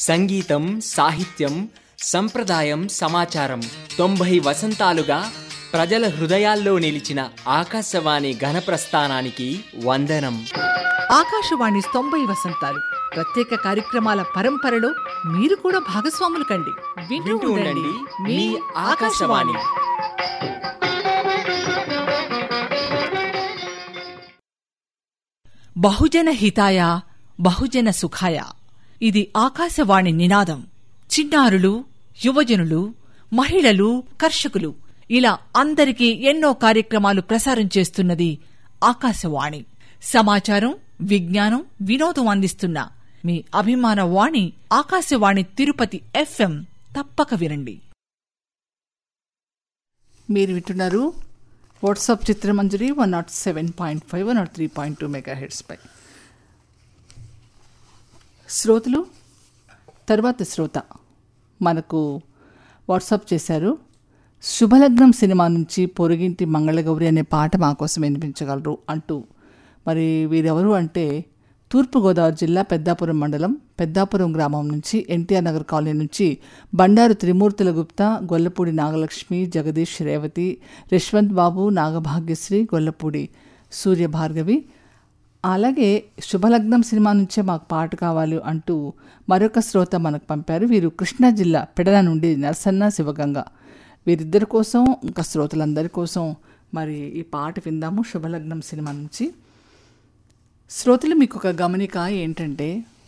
సంగీతం సాహిత్యం సంప్రదాయం సమాచారం తొంభై వసంతాలుగా ప్రజల హృదయాల్లో నిలిచిన ఆకాశవాణి ఘనప్రస్థానానికి వందనం ఆకాశవాణి తొంభై వసంతాలు ప్రత్యేక కార్యక్రమాల పరంపరలో మీరు కూడా భాగస్వాములు కండి వింటూ వింటూ ఉండండి ఉండండి మీ మీ ఆకాశవాణి ఆకాశవాణి బహుజన హితాయ బహుజన సుఖాయ ఇది ఆకాశవాణి నినాదం చిన్నారులు యువజనులు మహిళలు కర్షకులు ఇలా అందరికీ ఎన్నో కార్యక్రమాలు ప్రసారం చేస్తున్నది ఆకాశవాణి సమాచారం విజ్ఞానం వినోదం అందిస్తున్న మీ అభిమాన వాణి ఆకాశవాణి తిరుపతి ఎఫ్ఎం తప్పక వినండి మీరు వింటున్నారు WhatsApp Chitramanjari one nought seven point five one nought three point two mega hertz పై శ్రోతలు తర్వాత శ్రోత మనకు వాట్సాప్ చేశారు శుభలగ్నం సినిమా నుంచి పొరుగింటి మంగళగౌరి అనే పాట మా కోసం వినిపించగలరు అంటూ మరి వీరెవరు అంటే తూర్పుగోదావరి జిల్లా పెద్దాపురం మండలం పెద్దాపురం గ్రామం నుంచి ఎన్టీఆర్ నగర్ కాలనీ నుంచి బండారు త్రిమూర్తుల గుప్తా గొల్లపూడి నాగలక్ష్మి జగదీష్ రేవతి యశ్వంత్ బాబు నాగభాగ్యశ్రీ గొల్లపూడి సూర్య భార్గవి అలాగే శుభలగ్నం సినిమా నుంచే మాకు పాట కావాలి అంటూ మరొక శ్రోత మనకు పంపారు వీరు కృష్ణా జిల్లా పెడల నుండి నరసన్న శివగంగ వీరిద్దరి కోసం ఇంకా శ్రోతలందరి కోసం మరి ఈ పాట విందాము శుభలగ్నం సినిమా నుంచి శ్రోతలు మీకు ఒక గమనిక ఏంటంటే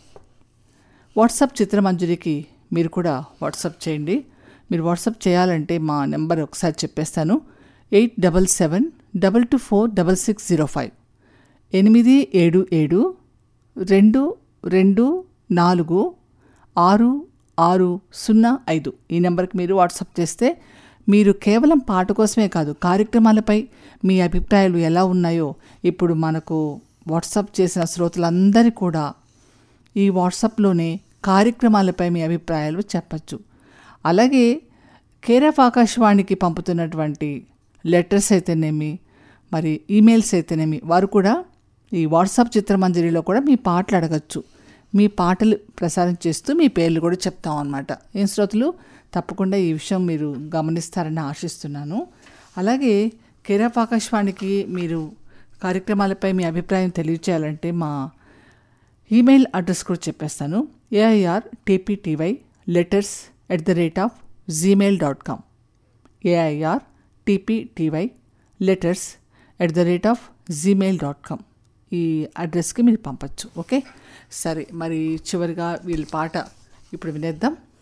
వాట్సాప్ చిత్రమంజరికి మీరు కూడా వాట్సాప్ చేయండి మీరు వాట్సాప్ చేయాలంటే మా నెంబర్ ఒకసారి చెప్పేస్తాను eight double seven double two four double six zero five ఎనిమిది ఏడు ఏడు రెండు రెండు నాలుగు ఆరు ఆరు సున్నా ఐదు ఈ నెంబర్కి మీరు వాట్సాప్ చేస్తే మీరు కేవలం పాట కోసమే కాదు కార్యక్రమాలపై మీ అభిప్రాయాలు ఎలా ఉన్నాయో ఇప్పుడు మనకు వాట్సాప్ చేసిన శ్రోతలందరి కూడా ఈ వాట్సాప్లోనే కార్యక్రమాలపై మీ అభిప్రాయాలు చెప్పచ్చు అలాగే కేర్ ఆఫ్ ఆకాశవాణికి పంపుతున్నటువంటి లెటర్స్ అయితేనేమి మరి ఈమెయిల్స్ అయితేనేమి వారు కూడా ఈ వాట్సాప్ చిత్రమంజరిలో కూడా మీ పాటలు అడగచ్చు మీ పాటలు ప్రసారం చేస్తూ మీ పేర్లు కూడా చెప్తాం అనమాట ఏం శ్రోతలు తప్పకుండా ఈ విషయం మీరు గమనిస్తారని ఆశిస్తున్నాను అలాగే కేర్ ఆఫ్ ఆకాశవాణికి మీరు కార్యక్రమాలపై మీ అభిప్రాయం తెలియచేయాలంటే మా ఈమెయిల్ అడ్రస్ కూడా చెప్పేస్తాను AIR TPTY letters at the rate of Gmail dot com AIR TPTY letters at the rate of Gmail dot com ఈ అడ్రస్కి మీరు పంపచ్చు ఓకే సరే మరి చివరిగా వీళ్ళ పాట ఇప్పుడు వినేద్దాం